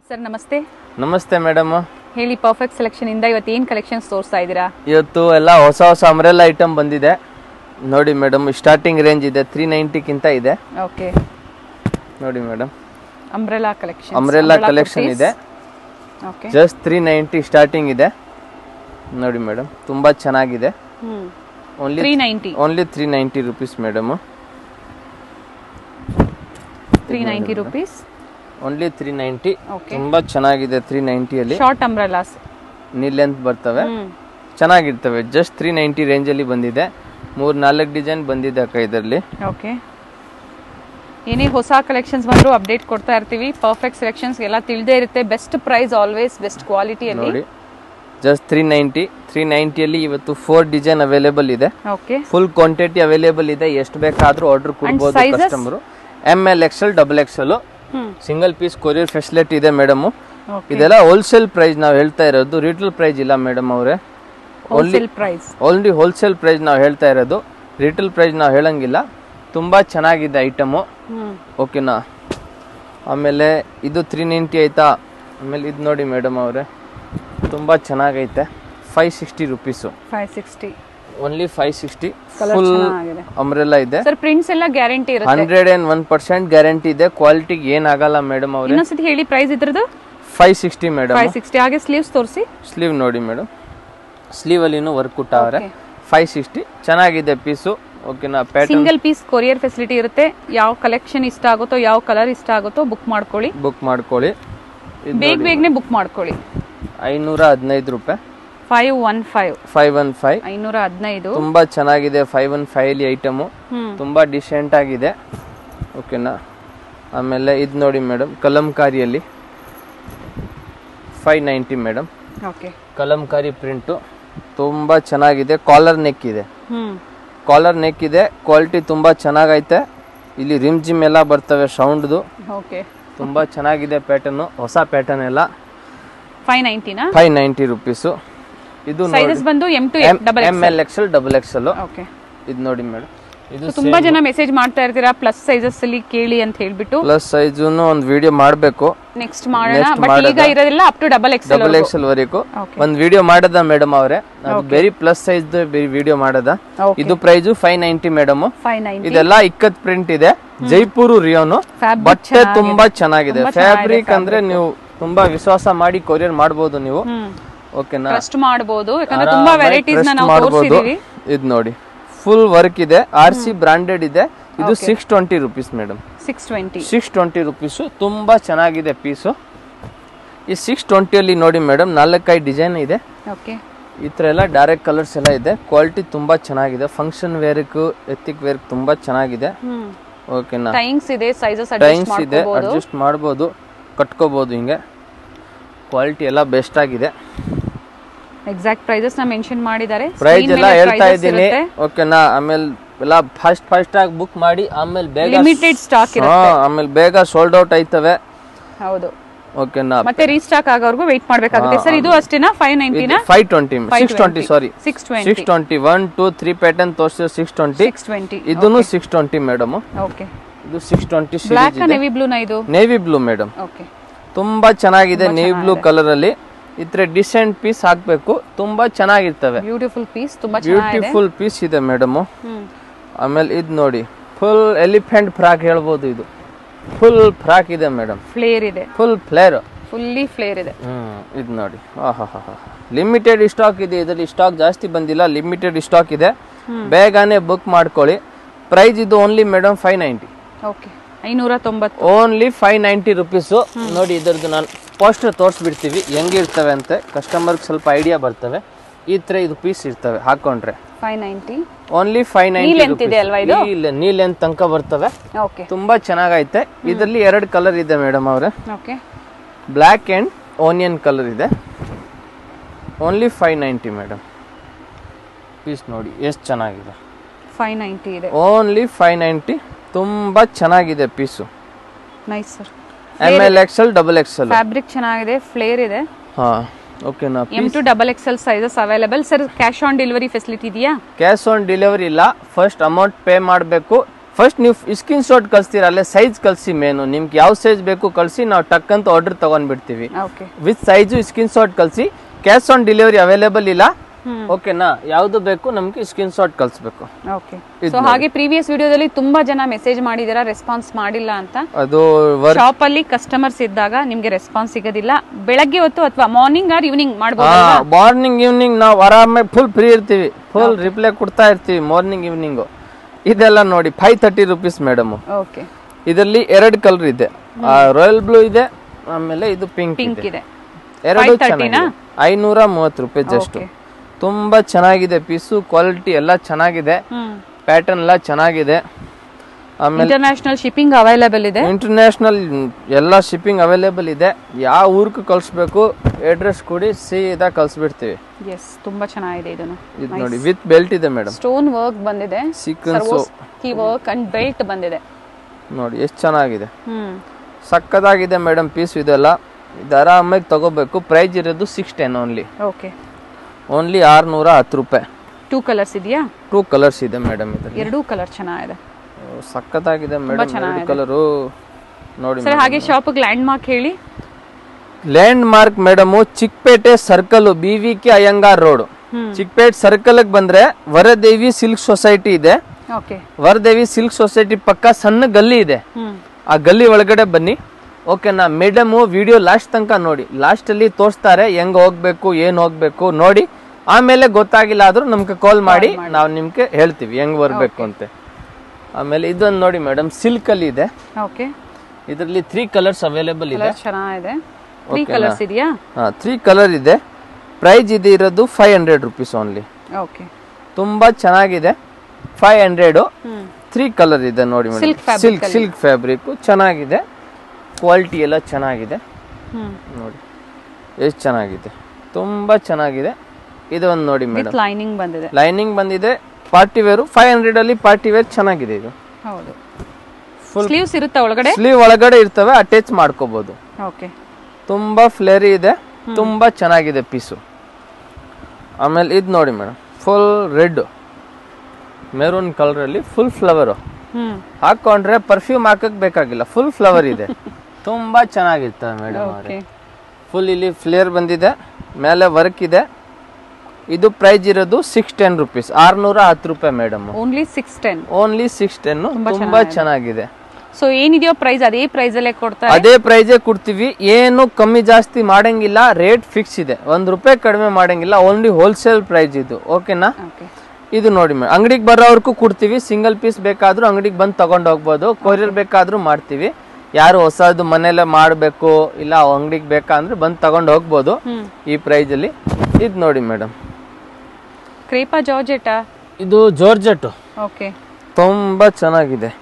Sir ನಮಸ್ತೆ ನಮಸ್ತೆ madam ಹೇಳಿ ಪರ್ಫೆಕ್ಟ್ ಸೆಲೆಕ್ಷನ್ ಇಂದ ಇವತ್ತು ಏನು ಕಲೆಕ್ಷನ್ಸ್ ತೋರಿಸ್ತಾ ಇದ್ದೀರಾ ಇವತ್ತು ಎಲ್ಲ ಹೊಸ ಹೊಸ ಅಮ್ರೆಲ್ಲ ಐಟಮ್ ಬಂದಿದೆ ನೋಡಿ ಮೇಡಮ್ ಸ್ಟಾರ್ಟಿಂಗ್ ರೇಂಜ್ ಇದೆ ತ್ರೀ ನೈಂಟಿಕ್ಕಿಂತ ಇದೆ ಓಕೆ ನೋಡಿ madam umbrella collection umbrella collection ಇದೆ okay just three ninety starting ಇದೆ ನೋಡಿ ಮೇಡಮ್ ತುಂಬ ಚೆನ್ನಾಗಿದೆ hmm only three ninety only three ninety rupees madam three ninety rupees only three ninety okay ತುಂಬ ಚೆನ್ನಾಗಿದೆ ತ್ರೀ ನೈಂಟಿಯಲ್ಲಿ ಶಾರ್ಟ್ ಅಂಬ್ರೆಲಾಸ್ ನೀ ಲೆಂತ್ ಬರ್ತವೆ ಹ್ಮ್ ಚೆನ್ನಾಗಿರ್ತವೆ ಜಸ್ಟ್ ತ್ರೀ ನೈಂಟಿ ರೇಂಜಲ್ಲಿ ಬಂದಿದೆ ಮೂರು ನಾಲ್ಕು ಡಿಸೈನ್ ಬಂದಿದೆ ಅಕ್ಕ ಇದರಲ್ಲಿ ಓಕೆ ಏನೇ ಹೊಸ ಕಲೆಕ್ಷನ್ಸ್ ಬಂದರೂ ಅಪ್ಡೇಟ್ ಕೊಡ್ತಾ ಇರ್ತೀವಿ ಪರ್ಫೆಕ್ಟ್ ಸೆಲೆಕ್ಷನ್ಸ್ ಎಲ್ಲ ತಿಳಿದೇ ಇರುತ್ತೆ ಬೆಸ್ಟ್ ಪ್ರೈಸ್ ಆಲ್ವೇಸ್ ಬೆಸ್ಟ್ ಕ್ವಾಲಿಟಿಯಲ್ಲಿ ನೋಡಿ ಜಸ್ಟ್ ತ್ರೀ ನೈಂಟಿ ತ್ರೀ ನೈಂಟಿಯಲ್ಲಿ ಇವತ್ತು ಫೋರ್ ಡಿಸೈನ್ ಅವೈಲೇಬಲ್ ಇದೆ ಓಕೆ ಫುಲ್ ಕ್ವಾಂಟಿಟಿ ಅವೈಲೇಬಲ್ ಇದೆ ಎಷ್ಟು ಬೇಕಾದ್ರೂ ಆರ್ಡರ್ ಕೊಡ್ಬೋದು sizes? Customer M L XL double XL hmm single piece courier facility ಇದೆ ಮೇಡಮ್ ಓಕೆ ಇದೆಲ್ಲ ಹೋಲ್ಸೇಲ್ ಪ್ರೈಸ್ ನಾವು ಹೇಳ್ತಾ ಇರೋದು ರಿಟೇಲ್ ಪ್ರೈಸ್ ಇಲ್ಲ ಮೇಡಮ್ ಅವರೇ wholesale price only wholesale price ನಾವು ಹೇಳ್ತಾ ಇರೋದು ರಿಟೇಲ್ ಪ್ರೈಸ್ ನಾವು ಹೇಳಂಗಿಲ್ಲ ತುಂಬ ಚೆನ್ನಾಗಿದೆ ಐಟಮು ಹ್ಮ್ ಓಕೆನಾ ಆಮೇಲೆ ಇದು ತ್ರೀ ನೈಂಟಿ ಆಯ್ತಾ ಆಮೇಲೆ ಇದು ನೋಡಿ ಮೇಡಮ್ ಅವರೇ ತುಂಬ ಚೆನ್ನಾಗೈತೆ five sixty rupees five sixty only five sixty colour full ಚೆನ್ನಾಗಿದೆ ಅಂಬ್ರೆಲ್ಲ ಇದೆ ಸರ್ ಪ್ರಿಂಟ್ಸ್ ಎಲ್ಲ ಗ್ಯಾರಂಟಿ ಇರುತ್ತೆ hundred and one percent guarantee ಇದೆ ಕ್ವಾಲಿಟಿಗೆ ಏನಾಗಲ್ಲ ಮೇಡಮ್ ಅವ್ರೆ ಇನ್ನೊಂದ್ಸತಿ ಹೇಳಿ ಪ್ರೈಸ್ ಇದ್ರದ್ದು five sixty madam five sixty ಹಾಗೆ ಸ್ಲೀವ್ಸ್ ತೋರಿಸಿ ಸ್ಲೀವ್ ನೋಡಿ ಮೇಡಮ್ ಸ್ಲೀವ್ ಅಲ್ಲಿನೂ ವರ್ಕ್ ಕೊಟ್ಟವ್ರೆ Okay. ಫೈವ್ ಸಿಕ್ಸ್ಟಿ ಚೆನ್ನಾಗಿದೆ ಪೀಸು ಓಕೆನಾ pattern single piece courier facility ಇರುತ್ತೆ ಯಾವ ಕಲೆಕ್ಷನ್ ಇಷ್ಟ ಆಗುತ್ತೋ ಯಾವ ಕಲರ್ ಇಷ್ಟ ಆಗುತ್ತೋ ಬುಕ್ ಮಾಡ್ಕೊಳ್ಳಿ ಬುಕ್ ಮಾಡ್ಕೊಳ್ಳಿ ಇದು ಬೇಗ ಬೇಗನೆ ಬುಕ್ ಮಾಡ್ಕೊಳ್ಳಿ ಐನೂರ ಹದಿನೈದು ರೂಪಾಯಿ five one five five one five ಐನೂರ ಹದಿನೈದು ತುಂಬಾ ಚೆನ್ನಾಗಿದೆ five one five item hmm ತುಂಬಾ ಡಿಸೆಂಟ್ ಆಗಿದೆ ಓಕೆನಾ ಆಮೇಲೆ ಇದು ನೋಡಿ ಮೇಡಮ್ ಕಲಂಕಾರಿಯಲ್ಲಿ five ninety madam okay Kalamkari print ತುಂಬ ಚೆನ್ನಾಗಿದೆ ಕಾಲರ್ ನೆಕ್ ಇದೆ ಹ್ಮ್ ಕಾಲರ್ ನೆಕ್ ಇದೆ ಕ್ವಾಲಿಟಿ ತುಂಬ ಚೆನ್ನಾಗೈತೆ ಇಲ್ಲಿ ರಿಮ್ ಜಿಮ್ ಎಲ್ಲ ಬರ್ತವೆ ಸೌಂಡ್ದು ಓಕೆ ತುಂಬ ಚೆನ್ನಾಗಿದೆ ಪ್ಯಾಟರ್ನು ಹೊಸ ಪ್ಯಾಟರ್ನ್ ಎಲ್ಲ ಫೈವ್ ನೈಂಟಿನಾ ಫೈವ್ ನೈಂಟಿ ರುಪೀಸು ಇದು ಸೈಜಸ್ ಬಂದು M to double M L XL double XL okay ಇದು ನೋಡಿ ಮೇಡಮ್ ಇದು ತುಂಬಾ ಜನ ಮೆಸೇಜ್ ಮಾಡ್ತಾ ಇರ್ತೀರಾ ಪ್ಲಸ್ ಸೈಜಸ್ ಅಲ್ಲಿ ಕೇಳಿ ಅಂತ ಹೇಳ್ಬಿಟ್ಟು ಪ್ಲಸ್ ಸೈಜುನು ಒಂದು ವಿಡಿಯೋ ಮಾಡಬೇಕು ನೆಕ್ಸ್ಟ್ ಮಾಡೋಣ ಬಟ್ ಈಗ ಇರೋದೆಲ್ಲ up to double X double XL ವರೆಗೂ ಓಕೆ ಒಂದು ವಿಡಿಯೋ ಮಾಡದ ಮೇಡಮ್ ಅವರೇ ಅದು ಬೇರೆ ಪ್ಲಸ್ ಸೈಜ್ ವಿಡಿಯೋ ಮಾಡದ ಓಕೆ ಇದು price five ninety madam five ninety ಇದೆಲ್ಲ ಇಕ್ಕತ್ ಪ್ರಿಂಟ್ ಇದೆ ಜೈಪುರ್ ರಿಯೋನು ಫ್ಯಾಬ್ರಿಕ್ ಬಟ್ಟೆ ತುಂಬಾ ಚೆನ್ನಾಗಿದೆ ಫ್ಯಾಬ್ರಿಕ್ ಅಂದ್ರೆ ನೀವು ತುಂಬಾ ವಿಶ್ವಾಸ ಮಾಡಿ ಕೊರಿಯರ್ ಮಾಡಬಹುದು ನೀವು ಹ್ಮ್ ಓಕೆನಾ ಟ್ರಸ್ಟ್ ಮಾಡಬಹುದು ಯಾಕಂದ್ರೆ ತುಂಬಾ ವೆರೈಟೀಸ್ ನ ನಾವು ತೋರಿಸಿದೀವಿ ಇದು ನೋಡಿ ಫುಲ್ ವರ್ಕ್ ಇದೆ ಆರ್ ಸಿ ಬ್ರಾಂಡೆಡ್ ಇದೆ ಇದು six twenty rupees madam six twenty six twenty rupees ತುಂಬ ಚೆನ್ನಾಗಿದೆ ಪೀಸು ಈ ಸಿಕ್ಸ್ ಟ್ವೆಂಟಿಯಲ್ಲಿ ನೋಡಿ ಮೇಡಮ್ ನಾಲ್ಕೈದು ಡಿಸೈನ್ ಇದೆ ಓಕೆ ಈ ಥರ ಎಲ್ಲ ಡೈರೆಕ್ಟ್ ಕಲರ್ಸ್ ಎಲ್ಲ ಇದೆ ಕ್ವಾಲಿಟಿ ತುಂಬ ಚೆನ್ನಾಗಿದೆ ಫಂಕ್ಷನ್ ವೇರ್ಕು ಎತ್ತಿಕ್ ವೇರ್ಕ್ ತುಂಬ ಚೆನ್ನಾಗಿದೆ ಹ್ಮ್ ಓಕೆನಾ ಟೈಮ್ಸ್ ಇದೆ ಸೈಜಸ್ ಅಡ್ಜಸ್ಟ್ ಟೈಮ್ಸ್ ಇದೆ ಮಾಡ್ಕೋಬಹುದು ಅಡ್ಜಸ್ಟ್ ಮಾಡ್ಬೋದು ಕಟ್ಕೋಬೋದು ಹಿಂಗೆ ಕ್ವಾಲಿಟಿ ಎಲ್ಲ ಬೆಸ್ಟ್ ಆಗಿದೆ ಎಕ್ಸಾಕ್ಟ್ ಪ್ರೈಸಸ್ ನ ಮೆನ್ಷನ್ ಮಾಡಿದ್ದಾರೆ ಪ್ರೈಸ್ ಎಲ್ಲ ಹೇಳ್ತಾ ಇದ್ದೀನಿ ಓಕೆನಾ ಆಮೇಲೆ ಎಲ್ಲ ಫಾಸ್ಟ್ ಫಾಸ್ಟ್ ಆಗಿ ಬುಕ್ ಮಾಡಿ ಆಮೇಲೆ ಬೇಗ ಲಿಮಿಟೆಡ್ ಸ್ಟಾಕ್ ಹಾ, ಆಮೇಲೆ ಬೇಗ ಸೋಲ್ಡ್ ಔಟ್ ಆಯ್ತವೆ ಹೌದು ಓಕೆನಾ ಮತ್ತೆ ರೀಸ್ಟಾಕ್ ಆಗೋವರೆಗೂ ವೆಯ್ಟ್ ಮಾಡ್ಬೇಕಾಗುತ್ತೆ ಸರ್ ಇದು ಅಷ್ಟೇನಾ ಫೈವ್ ನೈಂಟಿನ five twenty six twenty sorry six twenty six twenty one two three pattern ತೋರಿಸಿದ್ರು ಸಿಕ್ಸ್ ಟ್ವೆಂಟಿ ಸಿಕ್ಸ್ ಟ್ವೆಂಟಿ ಇದನ್ನು ಸಿಕ್ಸ್ ಟ್ವೆಂಟಿ ಮೇಡಮ್ ಓಕೆ ಇದು ಸಿಕ್ಸ್ ಟ್ವೆಂಟಿ ಬ್ಲಾಕ್ ನೆವಿ ಬ್ಲೂನ ಇದು ನೇವಿ ಬ್ಲೂ ಮೇಡಮ್ ಓಕೆ ತುಂಬಾ ಚೆನ್ನಾಗಿದೆ ನೇವಿ ಬ್ಲೂ ಕಲರ್ ಅಲ್ಲಿ ಇದ್ರೆ decent piece ಹಾಕ್ಬೇಕು ತುಂಬಾ ಚೆನ್ನಾಗಿರ್ತವೆ ಬ್ಯೂಟಿಫುಲ್ ಪೀಸ್ ತುಂಬಾ ಚೆನ್ನಾಗಿದೆ ಬ್ಯೂಟಿಫುಲ್ ಪೀಸ್ ಇದೆ ಮೇಡಮ್ ಹ್ಮ್ ಆಮೇಲೆ ಇದು ನೋಡಿ ಫುಲ್ ಎಲಿಫೆಂಟ್ ಫ್ರಾಕ್ ಹೇಳ್ಬೋದು ಇದು ಫುಲ್ ಫ್ರಾಕ್ ಇದೆ ಮೇಡಮ್ ಫ್ಲೇರ್ ಇದೆ ಫುಲ್ ಫ್ಲೇರ್ ಫುಲ್ಲಿ ಫ್ಲೇರ್ ಇದೆ ಹ್ಮ್ ಇದು ನೋಡಿ ಹಾ ಹಾ ಲಿಮಿಟೆಡ್ ಸ್ಟಾಕ್ ಇದೆ ಇದರಲ್ಲಿ ಸ್ಟಾಕ್ ಜಾಸ್ತಿ ಬಂದಿಲ್ಲ ಲಿಮಿಟೆಡ್ ಸ್ಟಾಕ್ ಇದೆ ಬೇಗನೆ ಬುಕ್ ಮಾಡ್ಕೊಳ್ಳಿ ಪ್ರೈಸ್ ಇದು only madam five ninety okay ಐನೂರ ತೊಂಬತ್ತು ಓನ್ಲಿ ಫೈವ್ ನೈಂಟಿ ರುಪೀಸು ನೋಡಿ ಇದರದ್ದು ನಾನು ಪೋಸ್ಟರ್ ತೋರಿಸ್ಬಿಡ್ತೀವಿ ಹೆಂಗಿರ್ತವೆ ಅಂತೆ ಕಸ್ಟಮರ್ಗೆ ಸ್ವಲ್ಪ ಐಡಿಯಾ ಬರ್ತವೆ ಈ ಥರ ಇದು ಪೀಸ್ ಇರ್ತವೆ ಹಾಕೊಂಡ್ರೆ five ninety only five length ninety ಇದೆ ಅಲ್ವಾ ಇದು? ಇಲ್ಲ ನೀ ಲೆಂತ್ ತನಕ ಬರ್ತವೆ ಓಕೆ ತುಂಬಾ ಚೆನ್ನಾಗೈತೆ ಇದರಲ್ಲಿ ಎರಡು ಕಲರ್ ಇದೆ ಮೇಡಮ್ ಅವರೇ okay black and onion colour ಇದೆ only five ninety madam piece ನೋಡಿ ಎಷ್ಟು ಚೆನ್ನಾಗಿದೆ ಫೈವ್ ನೈಂಟಿ ಇದೆ ಓನ್ಲಿ ಫೈವ್ ನೈಂಟಿ ತುಂಬ ಚೆನ್ನಾಗಿದೆ piece nice sir M L XL double XL fabric ಚೆನ್ನಾಗಿದೆ ಫ್ಲೇರ್ ಇದೆ ಹಾಂ ಓಕೆನಾ M to double XL sizes available sir cash on delivery facility ಇದೆಯಾ ಕ್ಯಾಶ್ ಆನ್ ಡೆಲಿವರಿ ಇಲ್ಲ ಫಸ್ಟ್ ಅಮೌಂಟ್ ಪೇ ಮಾಡಬೇಕು ಫಸ್ಟ್ ನೀವು ಸ್ಕ್ರೀನ್ ಶಾಟ್ ಕಳಿಸ್ತೀರ ಅಲ್ಲೇ ಸೈಜ್ ಕಳಿಸಿ ಮೇನು ನಿಮ್ಗೆ ಯಾವ ಸೈಜ್ ಬೇಕು ಕಳಿಸಿ ನಾವು ಟಕ್ ಅಂತ ಆರ್ಡರ್ ತಗೊಂಡ್ಬಿಡ್ತೀವಿ okay with size screenshot ಕಳಿಸಿ ಕ್ಯಾಶ್ ಆನ್ ಡೆಲಿವರಿ ಅವೈಲೇಬಲ್ ಇಲ್ಲ ಓಕೆನಾ ಯಾವುದು ಬೇಕು ನಮ್ಗೆ ಸ್ಕ್ರೀನ್ ಶಾಟ್ ಕಳಿಸ್ಬೇಕು ಓಕೆ ಸೊ ಹಾಗೆ ಪ್ರೀವಿಯಸ್ ವಿಡಿಯೋದಲ್ಲಿ ತುಂಬಾ ಜನ ಮೆಸೇಜ್ ಮಾಡಿದೀರಾ ರೆಸ್ಪಾನ್ಸ್ ಮಾಡಿಲ್ಲ ಅಂತ ಅದು ವರ್ಕ್ ಶಾಪ್ ಅಲ್ಲಿ ಕಸ್ಟಮರ್ಸ್ ಇದ್ದಾಗ ನಿಮ್ಗೆ ರೆಸ್ಪಾನ್ಸ್ ಸಿಗೋದಿಲ್ಲ ಬೆಳಗ್ಗೆ ಹೊತ್ತು ಅಥವಾ ಮಾರ್ನಿಂಗ್ ಆರ್ ಈವ್ನಿಂಗ್ ಮಾಡ್ಬೋದು ಮಾರ್ನಿಂಗ್ ಈವ್ನಿಂಗ್ ನಾವು ಆರಾಮಾಗಿ ಫುಲ್ ಫ್ರೀ ಇರ್ತೀವಿ ಫುಲ್ ರಿಪ್ಲೈ ಕೊಡ್ತಾ ಇರ್ತೀವಿ ಮಾರ್ನಿಂಗ್ ಈವ್ನಿಂಗು ಇದೆಲ್ಲ ನೋಡಿ five thirty rupees madam okay ಇದರಲ್ಲಿ ಎರಡು ಕಲರ್ ಇದೆ ರಾಯಲ್ ಬ್ಲೂ ಇದೆ ಆಮೇಲೆ ಇದು ಪಿಂಕ್ ಪಿಂಕ್ ಇದೆ ಇದೆ ಎರಡು ಚೆನ್ನಾಗಿದೆ ಐನೂರ ಮೂವತ್ತು ರೂಪಾಯಿ ಜಸ್ಟ್ Okay. ತುಂಬಾ ಚೆನ್ನಾಗಿದೆ ಪೀಸು ಕ್ವಾಲಿಟಿ ಎಲ್ಲ ಚೆನ್ನಾಗಿದೆ ಹ್ಮ್ ಪ್ಯಾಟರ್ನ್ ಎಲ್ಲ ಚೆನ್ನಾಗಿದೆ ಆಮೇಲೆ ಇಂಟರ್ನ್ಯಾಷನಲ್ ಶಿಪ್ಪಿಂಗ್ ಅವೈಲೇಬಲ್ ಇದೆ ಇಂಟರ್ನ್ಯಾಷನಲ್ ಎಲ್ಲ ಶಿಪ್ಪಿಂಗ್ ಅವೈಲೇಬಲ್ ಇದೆ ಯಾವ ಊರಿಗೆ ಕಳಿಸ್ಬೇಕು ಅಡ್ರೆಸ್ ಕೊಡಿ ಸೀದಾ ಕಳಿಸ್ಬಿಡ್ತೀವಿ ಎಸ್ ತುಂಬಾ ಚೆನ್ನಾಗಿದೆ ಇದನ್ನು ಇದು ನೋಡಿ ವಿತ್ ಬೆಲ್ಟ್ ಇದೆ ಮೇಡಮ್ ಸ್ಟೋನ್ ವರ್ಕ್ ಬಂದಿದೆ ಸೀಕ್ವೆನ್ಸ್ ಕಿ ವರ್ಕ್ ಅಂಡ್ ಬೆಲ್ಟ್ ಬಂದಿದೆ ನೋಡಿ ಎಷ್ಟು ಚೆನ್ನಾಗಿದೆ ಹ್ಮ್ ಸಕ್ಕದಾಗಿದೆ ಮೇಡಮ್ ಪೀಸ್ ಇದೆಲ್ಲ ಇದು ಆರಾಮಾಗಿ ತಗೋಬೇಕು ಪ್ರೈಸ್ ಇರೋದು six ten only okay only ಆರ್ನೂರ ಹತ್ತು ರೂಪಾಯಿ ಟೂ ಕಲರ್ಸ್ ಇದೆಯಾ ಟೂ ಕಲರ್ಸ್ ಇದೆ ಮೇಡಮ್ ಇದರಲ್ಲಿ ಎರಡೂ ಕಲರ್ ಚೆನ್ನಾಗಿದೆ ಸಕ್ಕತ್ತಾಗಿದೆ ಮೇಡಮ್ ಎರಡು ಕಲರು ನೋಡಿ ಸರ್ ಹಾಗೆ ಶಾಪಿಗೆ ಲ್ಯಾಂಡ್ ಮಾರ್ಕ್ ಹೇಳಿ landmark madam Chickpet circle B V K Iyengar road hmm. Chickpet circle ಬಂದ್ರೆ ವರದೇವಿ ಸಿಲ್ಕ್ ಸೊಸೈಟಿ ಇದೆ ಓಕೆ ವರದೇವಿ ಸಿಲ್ಕ್ ಸೊಸೈಟಿ ಪಕ್ಕ ಸಣ್ಣ ಗಲ್ಲಿ ಇದೆ ಹ್ಮ್ ಆ ಗಲ್ಲಿ ಒಳಗಡೆ ಬನ್ನಿ ಓಕೆನಾ ಮೇಡಮ್ ವಿಡಿಯೋ ಲಾಸ್ಟ್ ತನಕ ನೋಡಿ ಲಾಸ್ಟ್ ಅಲ್ಲಿ ತೋರಿಸ್ತಾರೆ ಹೆಂಗ್ ಹೋಗ್ಬೇಕು ಏನ್ ಹೋಗ್ಬೇಕು ನೋಡಿ ಆಮೇಲೆ ಗೊತ್ತಾಗಿಲ್ಲ ಆದ್ರೂ ನಮ್ಗೆ ಕಾಲ್ ಮಾಡಿ ನಾವು ನಿಮ್ಗೆ ಹೇಳ್ತೀವಿ ಹೆಂಗ್ ಬರ್ಬೇಕು ಅಂತ ಆಮೇಲೆ ಇದೊಂದು ನೋಡಿ ಮೇಡಮ್ ಸಿಲ್ಕ್ ಅಲ್ಲಿ ಇದೆ ಓಕೆ ಇದರಲ್ಲಿ ತ್ರೀ ಕಲರ್ಸ್ ಅವೈಲೇಬಲ್ ಇದೆ ಕಲರ್ ಚೆನ್ನಾಗಿದೆ ತ್ರೀ ಕಲರ್ಸ್ ಇದೆಯಾ ಹಾ ತ್ರೀ ಕಲರ್ ಇದೆ ಪ್ರೈಸ್ ಇದೆ ಇರೋದು five hundred rupees only okay ತುಂಬಾ ಚೆನ್ನಾಗಿದೆ five hundred hmm three colour ಇದೆ ನೋಡಿ madam Silk fabric silk silk fabric ಚೆನ್ನಾಗಿದೆ ಕ್ವಾಲಿಟಿ ಎಲ್ಲ ಚೆನ್ನಾಗಿದೆ ಹ್ಮ್ ನೋಡಿ ಎಷ್ಟು ಚೆನ್ನಾಗಿದೆ ತುಂಬಾ ಚೆನ್ನಾಗಿದೆ ಇದು ಒಂದು ನೋಡಿ ಮೇಡಮ್ ವಿತ್ ಲೈನಿಂಗ್ ಬಂದಿದೆ ಲೈನಿಂಗ್ ಬಂದಿದೆ ಪಾರ್ಟಿ ವೇರು ಫೈವ್ ಹಂಡ್ರೆಡ್ ಅಲ್ಲಿ ಪಾರ್ಟಿ ವೇರ್ ಚೆನ್ನಾಗಿದೆ ಇದು ಹೌದು ಸ್ಲೀವ್ಸ್ ಇರುತ್ತಾ ಒಳಗಡೆ ಸ್ಲೀವ್ ಒಳಗಡೆ ಇರ್ತವೆ ಅಟ್ಯಾಚ್ ಮಾಡ್ಕೋಬಹುದು ಓಕೆ ತುಂಬಾ ಫ್ಲೇರಿ ಇದೆ ತುಂಬಾ ಚೆನ್ನಾಗಿದೆ ಪೀಸು ಆಮೇಲೆ ಇದು ನೋಡಿ madam full red maroon colour ಅಲ್ಲಿ ಫುಲ್ ಫ್ಲವರು ಹ್ಮ್ ಹಾಕೊಂಡ್ರೆ ಪರ್ಫ್ಯೂಮ್ ಹಾಕಕ್ ಬೇಕಾಗಿಲ್ಲ ಫುಲ್ ಫ್ಲವರ್ ಇದೆ ತುಂಬಾ ಚೆನ್ನಾಗಿರ್ತವೆ ಮೇಡಮ್ ಓಕೆ ಫುಲ್ ಇಲ್ಲಿ ಫ್ಲೇರ್ ಬಂದಿದೆ ಮೇಲೆ ವರ್ಕ್ ಇದೆ ಇದು ಪ್ರೈಸ್ ಇರೋದು ಸಿಕ್ಸ್ ಟೆನ್ ರುಪೀಸ್ ಆರ್ನೂರ ಹತ್ತು ರೂಪಾಯಿ madam only six ten only six ten ತುಂಬಾ ಚೆನ್ನಾಗಿದೆ ಸೊ ಏನಿದೆಯೋ ಪ್ರೈಸ್ ಅದೇ ಪ್ರೈಸ್ ಅಲ್ಲೇ ಕೊಡ್ತಾರೆ ಅದೇ ಪ್ರೈಸೇ ಕೊಡ್ತೀವಿ ಏನು ಕಮ್ಮಿ ಜಾಸ್ತಿ ಮಾಡಂಗಿಲ್ಲ ರೇಟ್ ಫಿಕ್ಸ್ ಇದೆ ಒಂದ್ ರೂಪಾಯಿ ಕಡಿಮೆ ಮಾಡಂಗಿಲ್ಲ ಓನ್ಲಿ ಹೋಲ್ಸೇಲ್ ಪ್ರೈಸ್ ಇದು ಓಕೆನಾ ಓಕೆ ಇದು ನೋಡಿ ಮೇಡಮ್ ಅಂಗಡಿಗೆ ಬರೋರ್ಗೂ ಕೊಡ್ತೀವಿ ಸಿಂಗಲ್ ಪೀಸ್ ಬೇಕಾದ್ರೂ ಅಂಗಡಿಗೆ ಬಂದು ತಗೊಂಡು ಹೋಗ್ಬೋದು ಕೊರಿಯರ್ ಬೇಕಾದ್ರೂ ಮಾಡ್ತೀವಿ ಯಾರು ಹೊಸದು ಮನೆಯಲ್ಲೇ ಮಾಡಬೇಕು ಇಲ್ಲ ಅಂಗಡಿಗೆ ಬೇಕಾ ಅಂದ್ರೆ ಬಂದು ತಗೊಂಡು ಹೋಗ್ಬೋದು ಹ್ಮ್ ಈ ಪ್ರೈಸ್ ಅಲ್ಲಿ ಇದು ನೋಡಿ ಮೇಡಮ್ ಕ್ರೇಪಾ ಜಾರ್ಜೆಟಾ ಇದು ಜಾರ್ಜೆಟ್ ಓಕೆ ತುಂಬಾ ಚೆನ್ನಾಗಿದೆ